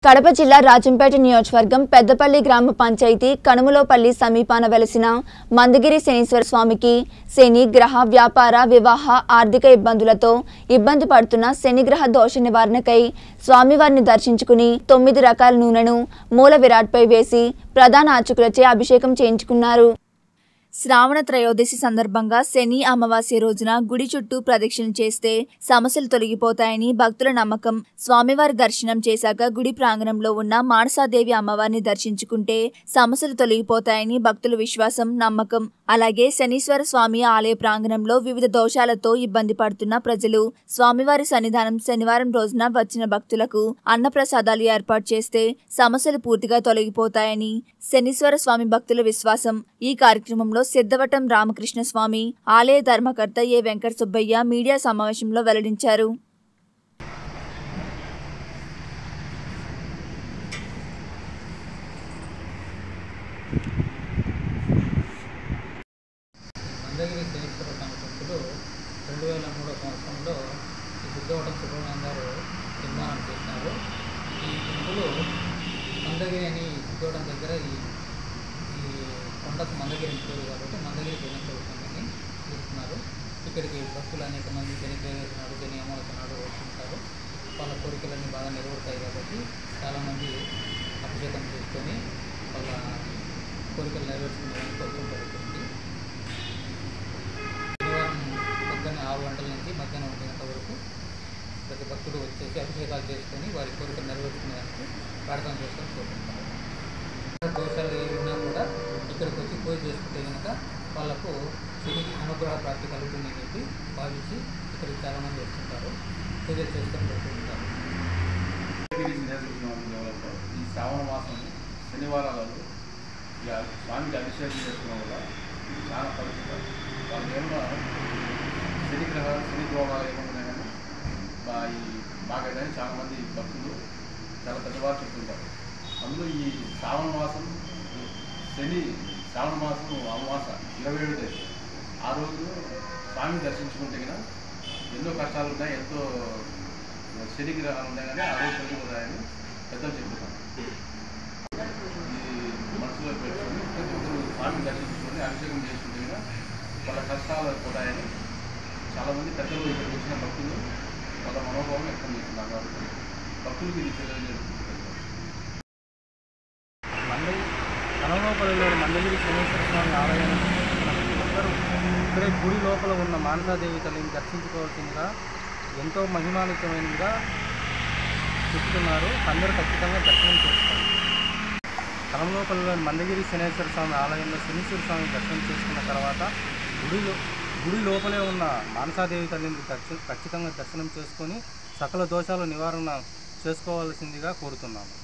కడప జిల్లా రాజంపేట నియోజకవర్గం పెద్దపల్లి గ్రామ పంచాయతీ కనుమలోపల్లి సమీపాన వెలసిన మందగిరి శనీశ్వర స్వామికి శని గ్రహ వ్యాపార వివాహ ఆర్థిక ఇబ్బందులతో ఇబ్బంది పడుతున్న శనిగ్రహ దోష నివారణకై స్వామివారిని దర్శించుకుని తొమ్మిది రకాల నూనెను మూల విరాట్పై వేసి ప్రధాన అర్చకులచే అభిషేకం చేయించుకున్నారు శ్రావణ త్రయోదశి సందర్భంగా శని అమావాస్య రోజున గుడి చుట్టూ ప్రదక్షిణ చేస్తే సమస్యలు తొలగిపోతాయని భక్తుల నమ్మకం స్వామివారి దర్శనం చేశాక గుడి ప్రాంగణంలో ఉన్న మానసాదేవి అమ్మవారిని దర్శించుకుంటే సమస్యలు తొలగిపోతాయని భక్తుల విశ్వాసం నమ్మకం అలాగే శనీశ్వర స్వామి ఆలయ ప్రాంగణంలో వివిధ దోషాలతో ఇబ్బంది పడుతున్న ప్రజలు స్వామివారి సన్నిధానం శనివారం రోజున వచ్చిన భక్తులకు అన్నప్రసాదాలు ఏర్పాటు చేస్తే సమస్యలు పూర్తిగా తొలగిపోతాయని శనీశ్వర స్వామి భక్తుల విశ్వాసం ఈ కార్యక్రమంలో సిద్ధవటం రామకృష్ణ స్వామి ఆలయ ధర్మకర్త ఏ వెంకట సుబ్బయ్య మీడియా సమావేశంలో వెల్లడించారు మందగిరి శనీశ్వర స్వామి టెంపుల్ రెండు వేల మూడో సంవత్సరంలో ఈ సిద్ధవటం సుబ్రహ్మణ్యం గారు నిర్మాణం చేసినారు ఈ టెంపుల్ మందగిరి అని సిద్ధవటం దగ్గర ఈ ఈ కొండకు మందగిరి అని పేరు కాబట్టి మందగిరి శనీశ్వర స్వామిని పిలుస్తున్నారు ఇక్కడికి భక్తులు అనేక మంది శని ప్రవేశనాడు శని అమావాస్య నాడు వస్తుంటారు వాళ్ళ కోరికలన్నీ బాగా నెరవేరుతాయి కాబట్టి చాలామంది అభిషేకం చేసుకొని వాళ్ళ కోరికలు నెరవేర్చుకునేదానికి వస్తూ జరుగుతుంది శనివారం పొద్దున్న ఆరు గంటల నుంచి మధ్యాహ్నం ఒంటి గంట వరకు ప్రతి భక్తుడు వచ్చేసి అభిషేకాలు చేసుకొని వారి కోరికలు నెరవేర్చుకునేదానికి ప్రార్థన చేసుకొని కోరుకుంటారు దోషాలు ఏవి ఉన్నా కూడా ఇక్కడికి వచ్చి పూజ చేసుకుంటే కనుక వాళ్ళకు శని అనుగ్రహ ప్రాప్తి కలుగుతుందని చెప్పి భావించి ఇక్కడికి చాలామంది వస్తుంటారు పూజలు చేసుకొని పెడుతూ ఉంటారు గిరి నియోజకవర్గంలో ఈ శ్రావణ మాసం శనివారాలలో ఈ ఆ స్వామికి అభిషేకం చేసుకోవడం వల్ల చాలా పవిత్రం వాళ్ళకి ఏమన్నా శని గ్రహాలు శని దోషాలు ఏమన్నా కానీ బా ఈ బాగా కానీ చాలామంది భక్తులు చాలా పెద్దవారు చెప్తుంటారు అందులో ఈ శ్రావణ మాసం శని శ్రావణ మాసం అమావాస ఇరవై ఏడు తేదీ ఆ రోజు స్వామిని దర్శించుకుంటే కనుక ఎన్నో కష్టాలు ఉన్నాయి ఎంతో శని గ్రహాలు ఉన్నాయి కానీ ఆ రోజు తొలగిపోతాయని పెద్దలు చెప్తున్నారు ఈ మనసులో పెట్టుకొని ప్రతి ఒక్కరు స్వామిని దర్శించుకొని అభిషేకం చేసుకుంటే కనుక వాళ్ళ కష్టాలు పోతాయని చాలామంది పెద్దలు ఇక్కడికి వచ్చిన భక్తులు వాళ్ళ మనోభావం వ్యక్తం చేస్తున్నారు కాబట్టి భక్తులకు ఇది తెలియజేస్తుంది మండలి కనలోపల్లిలోని మండగిరి శనేశ్వర స్వామి ఆలయం ప్రతి ఒక్కరూ ఇక్కడే గుడి లోపల ఉన్న మానసాదేవి తల్లిని దర్శించుకోవాల్సిందిగా ఎంతో మహిమాన్వితమైనదిగా చెప్తున్నారు అందరూ ఖచ్చితంగా దర్శనం చేస్తారు కనలోపల్లిలోని మందగిరి శనేశ్వర స్వామి ఆలయంలో శనీశ్వర స్వామి దర్శనం చేసుకున్న తర్వాత గుడిలో గుడి లోపలే ఉన్న మానసాదేవి తల్లిని దర్శ ఖచ్చితంగా దర్శనం చేసుకొని సకల దోషాల నివారణ చేసుకోవాల్సిందిగా కోరుతున్నాము